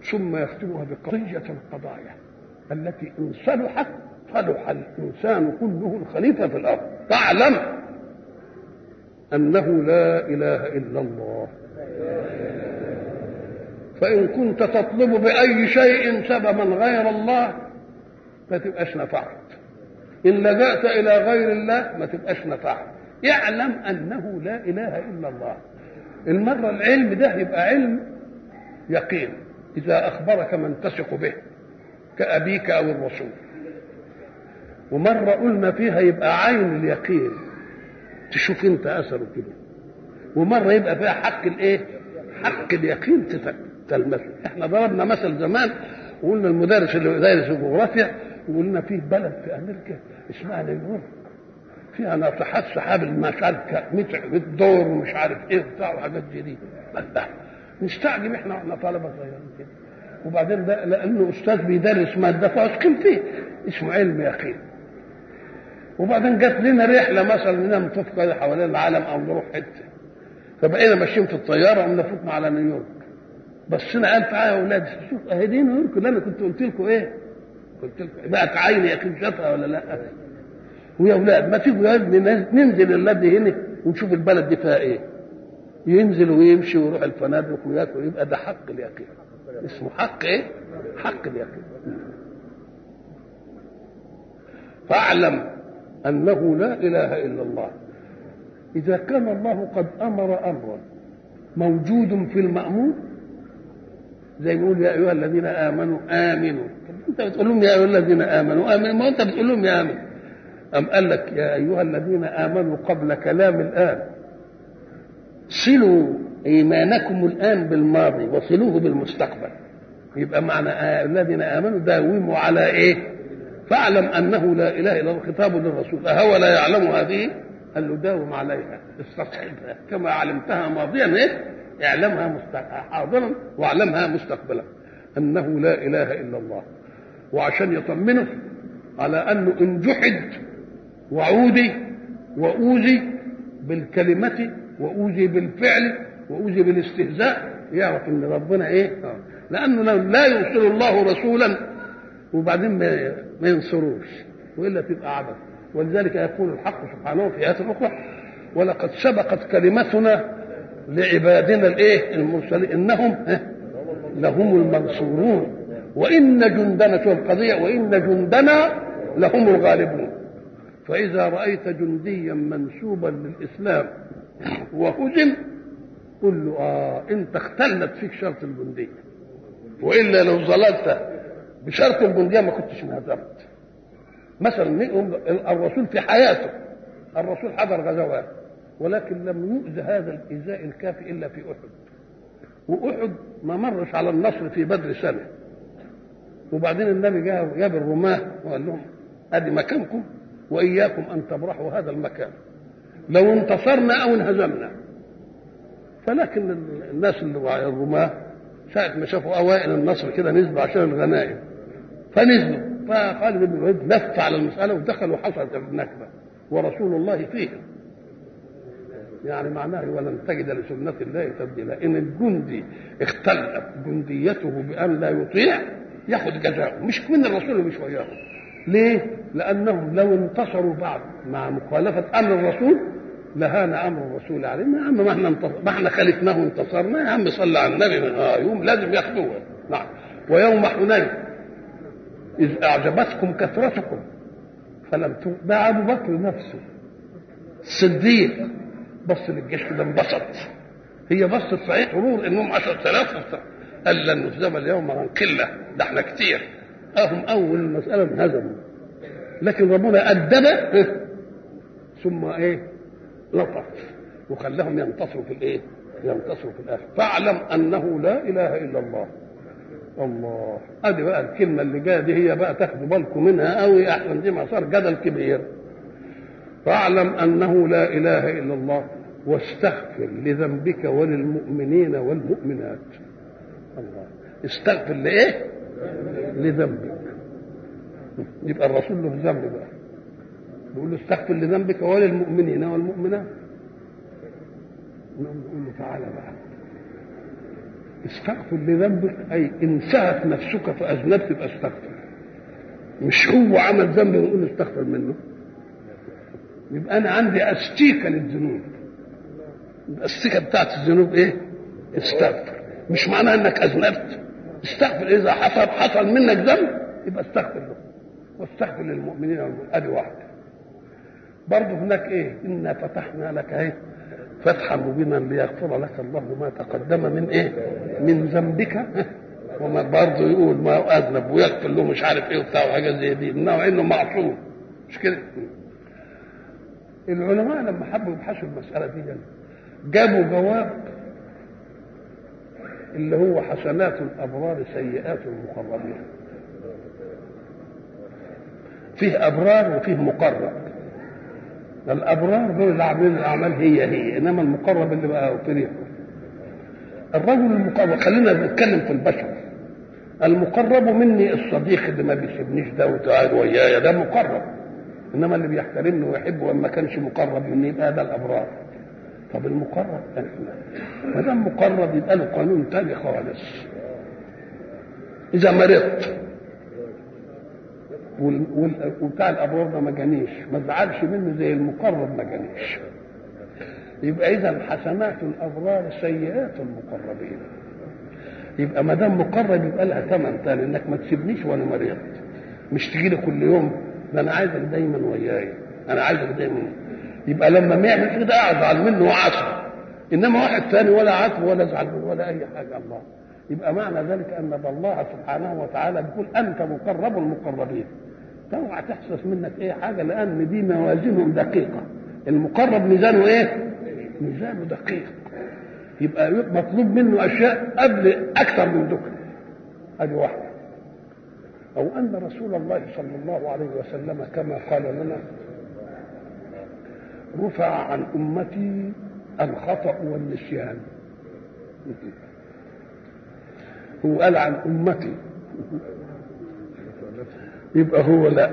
ثم يختمها بقضية القضايا التي إن صلحت صلح الإنسان كله الخليفة في الأرض فاعلم أنه لا إله إلا الله فإن كنت تطلب بأي شيء سببا غير الله ما تبقاش نفعت إن لجأت إلى غير الله ما تبقاش نفعت يعلم أنه لا إله إلا الله المرة العلم ده يبقى علم يقين إذا أخبرك من تثق به كأبيك أو الرسول ومرة قلنا فيها يبقى عين اليقين تشوف انت اثره كده ومره يبقى فيها حق الايه حق اليقين تلمسه احنا ضربنا مثل زمان وقلنا المدرس اللي دارس الجغرافيا وقلنا فيه بلد في امريكا اسمها نيويورك فيها ناطحات سحاب مش عارف 100 دور ومش عارف ايه وبتاع وحاجات زي دي نستعجب احنا واحنا طلبه صغيرين كده وبعدين ده لانه استاذ بيدرس ماده فاثقين فيه اسمه علم يقين وبعدين جت لنا رحله مثلا لنا نطوف كده حوالين العالم او نروح حته فبقينا ماشيين في الطياره قمنا فوتنا على نيويورك بصينا قال تعالى يا اولاد شوف اهي دي نيويورك اللي انا كنت قلت لكم ايه؟ قلت لكم بقت عيني يا شافها ولا لا؟ ويا اولاد ما تيجوا يا ابني ننزل الذي هنا ونشوف البلد دي فيها ايه؟ ينزل ويمشي ويروح الفنادق وياكل يبقى ده حق اليقين اسمه حق ايه؟ حق اليقين فاعلم انه لا اله الا الله اذا كان الله قد امر امرا موجود في المامور زي ما يقول يا ايها الذين امنوا امنوا انت بتقول لهم يا ايها الذين امنوا امنوا ما انت بتقول لهم يا امن ام قال لك يا ايها الذين امنوا قبل كلام الان صلوا ايمانكم الان بالماضي وصلوه بالمستقبل يبقى معنى الذين امنوا داوموا على ايه فاعلم انه لا اله الا الله خطاب للرسول اهو لا يعلم هذه قال له داوم عليها استصحبها كما علمتها ماضيا ايه اعلمها حاضرا واعلمها مستقبلا انه لا اله الا الله وعشان يطمنه على انه ان جحد وعودي واوذي بالكلمه واوذي بالفعل واوذي بالاستهزاء يعرف ان ربنا ايه لانه لو لا يرسل الله رسولا وبعدين ما ينصروش والا تبقى عبث ولذلك يقول الحق سبحانه في ايات اخرى ولقد سبقت كلمتنا لعبادنا الايه المرسلين انهم لهم المنصورون وان جندنا شوف القضيه وان جندنا لهم الغالبون فاذا رايت جنديا منسوبا للاسلام وهزم قل له اه انت اختلت فيك شرط الجنديه والا لو ظللت بشرط الجنديه ما كنتش انهزمت مثلا الرسول في حياته الرسول حضر غزوات ولكن لم يؤذ هذا الايذاء الكافي الا في احد واحد ما مرش على النصر في بدر سنه وبعدين النبي جاء جاب الرماه وقال لهم ادي مكانكم واياكم ان تبرحوا هذا المكان لو انتصرنا او انهزمنا فلكن الناس اللي الرماه ساعة ما شافوا أوائل النصر كده نزلوا عشان الغنائم فنزلوا فخالد بن الوليد لف على المسألة ودخل وحصلت النكبة ورسول الله فيهم يعني معناه ولن تجد لسنة الله تبديلا إن الجندي اختلت جنديته بأن لا يطيع ياخذ جزاءه مش من الرسول مش وياه ليه؟ لأنهم لو انتصروا بعد مع مخالفة أمر الرسول لهان امر الرسول علينا يا عم ما احنا انتصر ما احنا خالفناه وانتصرنا يا عم صلى على النبي اه يوم لازم ياخذوها نعم ويوم حنين اذ اعجبتكم كثرتكم فلم ده ابو بكر نفسه الصديق بص للجيش كده انبسط هي بصت صحيح غرور انهم 10000 قال لن نهزم اليوم عن قله ده احنا كتير اهم اول مساله انهزموا لكن ربنا ادب ثم ايه لطف وخلاهم ينتصروا في الايه؟ ينتصروا في الاخر فاعلم انه لا اله الا الله الله ادي بقى الكلمه اللي جايه دي هي بقى تاخدوا بالكم منها قوي احسن دي ما صار جدل كبير فاعلم انه لا اله الا الله واستغفر لذنبك وللمؤمنين والمؤمنات الله استغفر لايه؟ لذنبك يبقى الرسول له ذنب بقى يقول له استغفر لذنبك وللمؤمنين والمؤمنات نقول له تعالى بقى استغفر لذنبك اي انتهت نفسك فاذنبت يبقى استغفر مش هو عمل ذنب ونقول استغفر منه يبقى انا عندي استيكه للذنوب الاستيكه بتاعت الذنوب ايه استغفر مش معناها انك اذنبت استغفر اذا حصل حصل منك ذنب يبقى استغفر له واستغفر للمؤمنين والمؤمنين ادي واحده برضه هناك ايه انا فتحنا لك ايه فتحا مبينا ليغفر لك الله ما تقدم من ايه من ذنبك وما برضه يقول ما اذنب ويغفر له مش عارف ايه وبتاع وحاجات زي دي انه انه معصوم مش كده العلماء لما حبوا يبحثوا المساله دي يعني جابوا جواب اللي هو حسنات الابرار سيئات المقربين فيه ابرار وفيه مقرب الابرار دول اللي عاملين الاعمال هي هي انما المقرب اللي بقى فريق الرجل المقرب خلينا نتكلم في البشر المقرب مني الصديق اللي ما بيسيبنيش ده وقاعد ويايا ده مقرب انما اللي بيحترمني ويحبه وما كانش مقرب مني يبقى ده الابرار طب المقرب ما دام مقرب يبقى له قانون تاني خالص اذا مرضت وبتاع الابرار ده ما جانيش ما تزعلش منه زي المقرب ما جانيش يبقى اذا حسنات الابرار سيئات المقربين يبقى ما دام مقرب يبقى لها ثمن تاني انك ما تسيبنيش وانا مريض مش تجي لي كل يوم ده انا عايزك دايما وياي انا عايزك دايما يبقى لما ما يعمل كده ازعل منه وعاتبه انما واحد ثاني ولا عاتبه ولا ازعل منه ولا اي حاجه الله يبقى معنى ذلك ان الله سبحانه وتعالى بيقول انت مقرب المقربين اوعى تحسس منك ايه حاجه لان دي موازينهم دقيقه المقرب ميزانه ايه ميزانه دقيق يبقى مطلوب منه اشياء قبل اكثر من ذكر ادي واحده او ان رسول الله صلى الله عليه وسلم كما قال لنا رفع عن امتي الخطا والنسيان هو قال عن امتي يبقى هو لا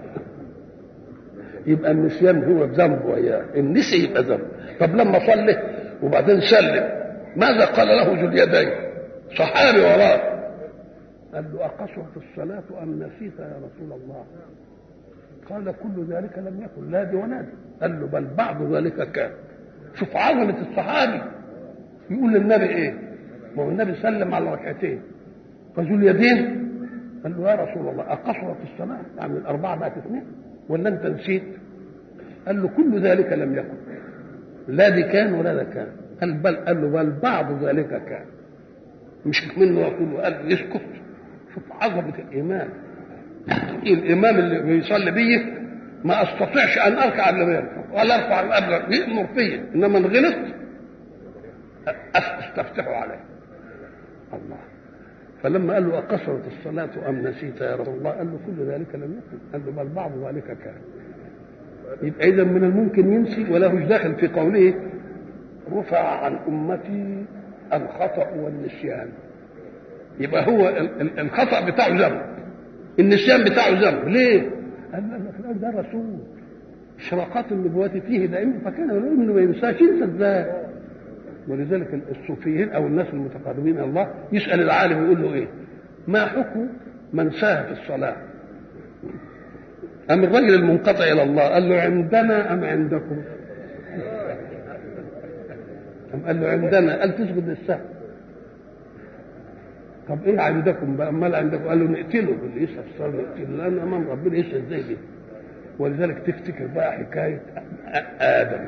يبقى النسيان هو ذنب وياه النسي يبقى ذنب طب لما صلي وبعدين سلم ماذا قال له ذو اليدين صحابي وراه قال له أقصرت الصلاة أم نسيت يا رسول الله قال كل ذلك لم يكن لا دي ولا دي قال له بل بعض ذلك كان شوف عظمة الصحابي يقول للنبي ايه ما هو النبي سلم على ركعتين فذو اليدين قال له يا رسول الله أقصرت الصلاة يعني الأربعة بقت اثنين ولا أنت نسيت قال له كل ذلك لم يكن لا دي كان ولا ده كان قال بل قال له بل بعض ذلك كان مش منه يقول قال له يسكت شوف عظمة الإيمان الإمام اللي بيصلي بيه ما استطيعش ان اركع قبل ما يرفع ولا ارفع قبل يامر فيا انما ان غلطت استفتحوا عليه الله فلما قال له أقصرت الصلاة أم نسيت يا رسول الله قال له كل ذلك لم يكن قال له بل بعض ذلك كان يبقى إذا من الممكن ينسي وله داخل في قوله رفع عن أمتي الخطأ والنسيان يبقى هو الخطأ بتاعه ذنب النسيان بتاعه ذنب ليه؟ قال لك ده رسول اشراقات النبوات فيه دائما فكان انه ما ينساش ينسى ازاي ولذلك الصوفيين او الناس المتقربين الى الله يسال العالم يقول له ايه؟ ما حكم من ساهى في الصلاه؟ أم الرجل المنقطع إلى الله قال له عندنا أم عندكم؟ أم قال له عندنا قال تسجد للسهو طب ايه عندكم بقى امال عندكم قال له نقتله اللي يسال الصلاه نقتله لان امام ربنا يسال ازاي دي ولذلك تفتكر بقى حكايه ادم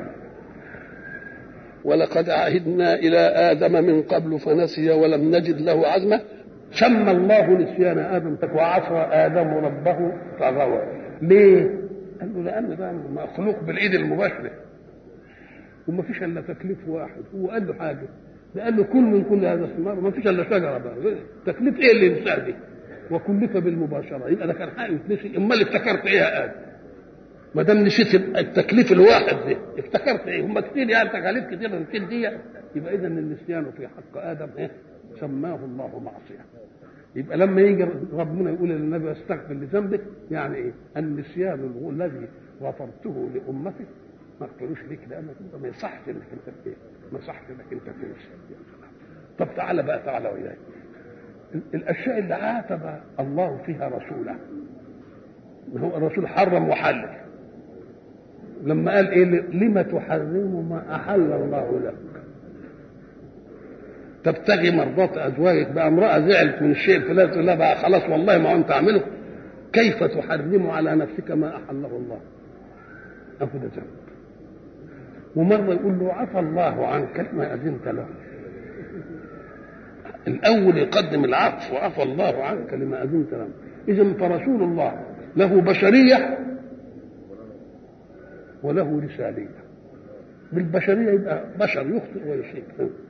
ولقد عهدنا الى ادم من قبل فنسي ولم نجد له عزمه سمى الله نسيان ادم وعصى ادم ربه فغوى ليه؟ قال له لان ده مخلوق بالايد المباشره وما فيش الا تكليف واحد هو قال له حاجه ده قال له كل من كل هذا الثمار ما فيش الا شجره بقى تكليف ايه اللي ينسى دي وكلف بالمباشره يبقى ده كان حق يتنسي امال افتكرت ايه يا ادم ما دام نسيت التكليف الواحد ده افتكرت ايه هم كتير يعني تكاليف كتير يمكن دي يبقى اذا النسيان في حق ادم ايه سماه الله معصيه يبقى لما يجي ربنا يقول للنبي استغفر لذنبك يعني ايه النسيان الذي غفرته لامتك ما اغفروش ليك لانك انت ما يصحش انك انت ايه ما يصحش انك انت تنسى طب تعالى بقى تعالى وياي الاشياء اللي عاتب الله فيها رسوله هو الرسول حرم وحلل لما قال ايه لما تحرم ما احل الله لك تبتغي مرضات ازواجك بقى امراه زعلت من الشيء الفلاني تقول لها بقى خلاص والله ما انت اعمله كيف تحرم على نفسك ما احله الله اهو ده ذنب ومره يقول له عفى الله عنك ما اذنت له الاول يقدم العفو وعفى الله عنك لما اذنت له اذا فرسول الله له بشريه وله رساليه بالبشريه يبقى بشر يخطئ ويصيب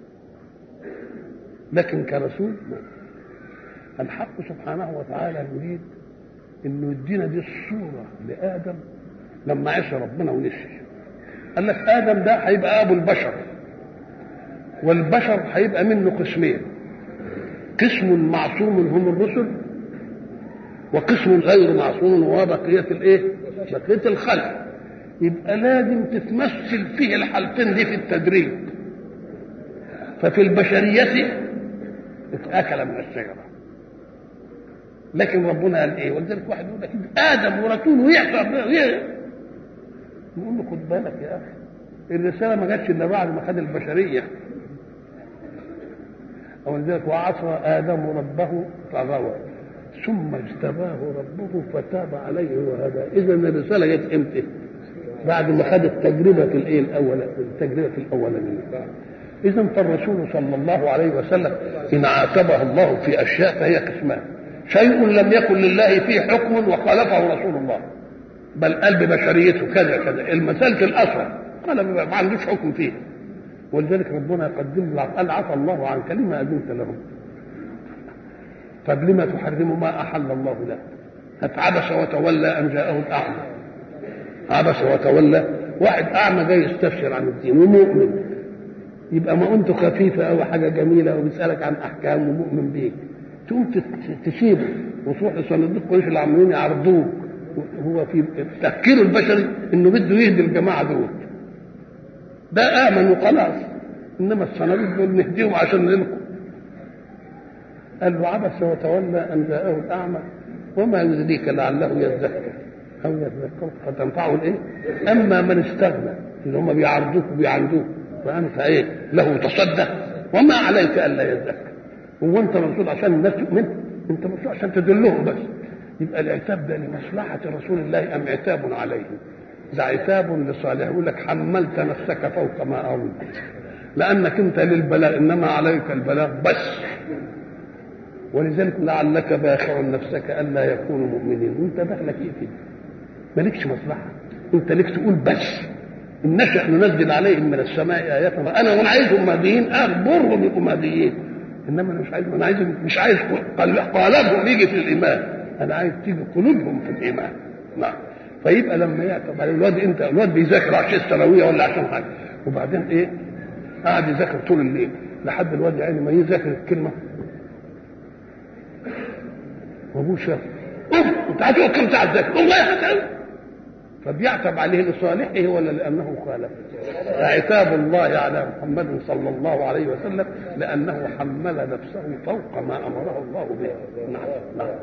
لكن كرسول ما. الحق سبحانه وتعالى يريد انه يدينا دي الصوره لادم لما عصى ربنا ونسي قال لك ادم ده هيبقى ابو البشر والبشر هيبقى منه قسمين قسم معصوم هم الرسل وقسم غير معصوم وهو بقيه الايه؟ بقيه الخلق يبقى لازم تتمثل فيه الحالتين دي في التدريج ففي البشريه اتاكل من الشجره لكن ربنا قال ايه ولذلك واحد يقول لك ادم ورسوله يعصى نقول له خد بالك يا اخي الرساله ما جاتش الا بعد ما خد البشريه ولذلك وعصى ادم ربه فغوى ثم اجتباه ربه فتاب عليه وهدى اذا الرساله جت امتى؟ بعد ما خد التجربه في الايه الاول التجربه الاولانيه اذا فالرسول صلى الله عليه وسلم ان عاتبه الله في اشياء فهي قسمان شيء لم يكن لله فيه حكم وخالفه رسول الله بل قال ببشريته كذا كذا المسالك الاصغر قال ما عندوش حكم فيه ولذلك ربنا يقدم له قال عفى الله عنك لما اذنت لهم طب لما تحرم ما احل الله لك عبس وتولى ان جاءه الاعمى عبس وتولى واحد اعمى جاي يستفسر عن الدين ومؤمن يبقى ما انت خفيفه او حاجه جميله وبيسالك عن احكام ومؤمن بيك تقوم تسيبه وتروح لصناديق قريش اللي عاملين يعرضوك هو في تفكيره البشري انه بده يهدي الجماعه دول ده امن وخلاص انما الصناديق دول نهديهم عشان نلقوا قال له عبس وتولى ان جاءه الاعمى وما يدريك لعله يزكى او يذكر فتنفعه الايه؟ اما من استغنى اللي هم بيعرضوك وبيعندوك فانت ايه؟ له تصدق وما عليك الا يزكى هو انت مرسول عشان الناس تؤمن انت مرسول عشان تدلهم بس يبقى العتاب ده لمصلحة رسول الله أم عتاب عليه ده عتاب لصالح يقول لك حملت نفسك فوق ما أردت لأنك أنت للبلاغ إنما عليك البلاغ بس ولذلك لعلك باخع نفسك ألا يكونوا مؤمنين وأنت دخلك إيه كده مالكش مصلحة أنت لك تقول بس إن نشأ ننزل عليهم من السماء آيات أنا وأنا عايزهم مهديين أخبرهم يبقوا مهديين انما انا مش عايز انا عايز مش عايز قالبهم يجي في الايمان انا عايز تيجي قلوبهم في الايمان نعم فيبقى لما يعتب على الواد انت الواد بيذاكر عشان الثانويه ولا عشان حاجه وبعدين ايه قاعد يذاكر طول الليل لحد الواد يعني ما يذاكر الكلمه وابوه شاف انت هتقعد كم ساعه تذاكر والله هتعمل فبيعتب عليه لصالحه ولا لانه خالف عتاب الله على محمد صلى الله عليه وسلم لانه حمل نفسه فوق ما امره الله به نعم نعم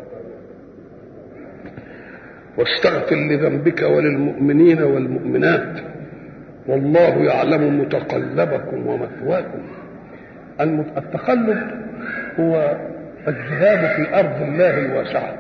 واستغفر لذنبك وللمؤمنين والمؤمنات والله يعلم متقلبكم ومثواكم التقلب هو الذهاب في ارض الله الواسعه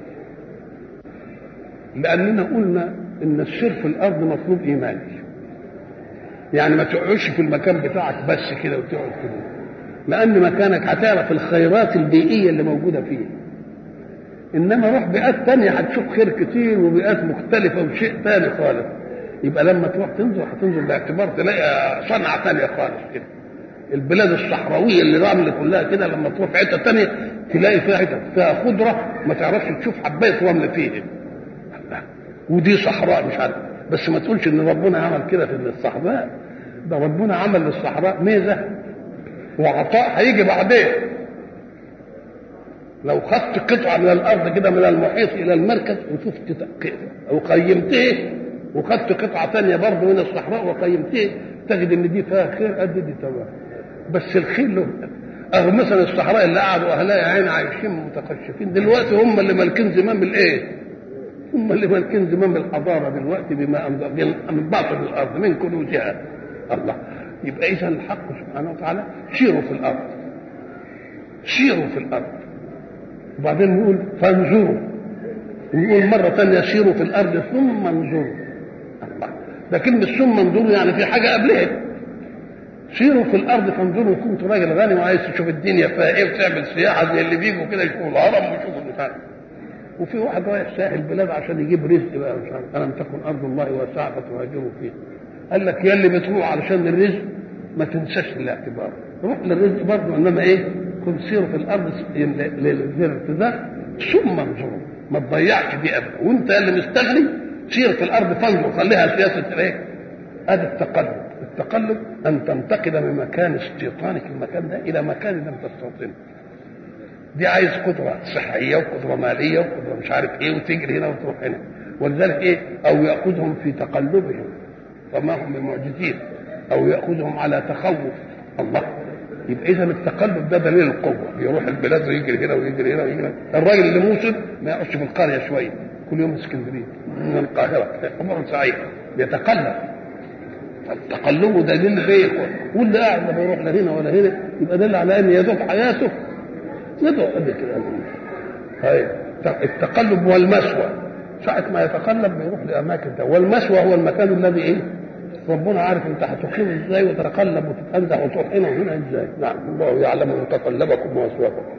لاننا قلنا ان السير في الارض مطلوب ايماني يعني ما تقعدش في المكان بتاعك بس كده وتقعد كده لان مكانك هتعرف الخيرات البيئيه اللي موجوده فيه انما روح بيئات تانية هتشوف خير كتير وبيئات مختلفة وشيء تاني خالص يبقى لما تروح تنظر هتنظر باعتبار تلاقي صنعة تانية خالص كده البلاد الصحراوية اللي رمل كلها كده لما تروح في حتة تانية تلاقي فيها حتة فيها خضرة ما تعرفش تشوف حباية رمل فيها ودي صحراء مش عارف بس ما تقولش ان ربنا عمل كده في الصحراء ده ربنا عمل للصحراء ميزة وعطاء هيجي بعدين لو خدت قطعة من الأرض كده من المحيط إلى المركز وشفت وقيمته وخدت قطعة ثانية برضه من الصحراء وقيمته تجد إن دي فيها خير قد دي تمام بس الخير له أو مثلا الصحراء اللي قعدوا اهلها يا عيني عايشين متقشفين دلوقتي هم اللي مالكين زمام الايه؟ هم اللي مالكين زمام الحضاره دلوقتي بما انزل من باطن الارض من كل جهه الله يبقى اذا الحق سبحانه وتعالى سيروا في الارض سيروا في الارض وبعدين يقول فانظروا ويقول مرة ثانية سيروا في الأرض ثم انظروا الله ده كلمة ثم انظروا يعني في حاجة قبلها سيروا في الأرض فانظروا كنت راجل غني وعايز تشوف الدنيا فيها إيه وتعمل سياحة زي اللي بيجوا كده يشوفوا الهرم ويشوفوا البتاع وفي واحد رايح ساحل البلاد عشان يجيب رزق بقى مش عارف ألم تكن أرض الله واسعة فتهاجروا فيها قال لك يا اللي بتروح علشان الرزق ما تنساش الاعتبار روح للرزق برضه انما ايه كن سيروا في الارض للارتزاق ثم انظروا ما تضيعش دي ابدا وانت اللي مستغني سير في الارض فانظر خليها سياسه الايه؟ هذا التقلب التقلب ان تنتقل من مكان استيطانك المكان ده الى مكان لم تستوطنه دي عايز قدره صحيه وقدره ماليه وقدره مش عارف ايه وتجري هنا وتروح هنا ولذلك ايه او ياخذهم في تقلبهم فما هم بمعجزين او ياخذهم على تخوف الله يبقى اذا التقلب ده دليل القوه يروح البلاد ويجري هنا ويجري هنا ويجري هنا الراجل اللي موسم ما يقعدش في القريه شويه كل يوم اسكندريه من القاهره امر سعيد بيتقلب التقلب دليل بيه واللي قاعد لا بيروح لا هنا ولا هنا يبقى دل على ان يدوب حياته يدوب قبل كده طيب التقلب والمسوى ساعة ما يتقلب بيروح لأماكن ده والمسوى هو المكان الذي إيه؟ ربنا عارف أنت هتقيم إزاي وتتقلب وتتأنزح وتروح هنا وهنا إزاي؟ نعم الله يعلم متقلبكم ومسواكم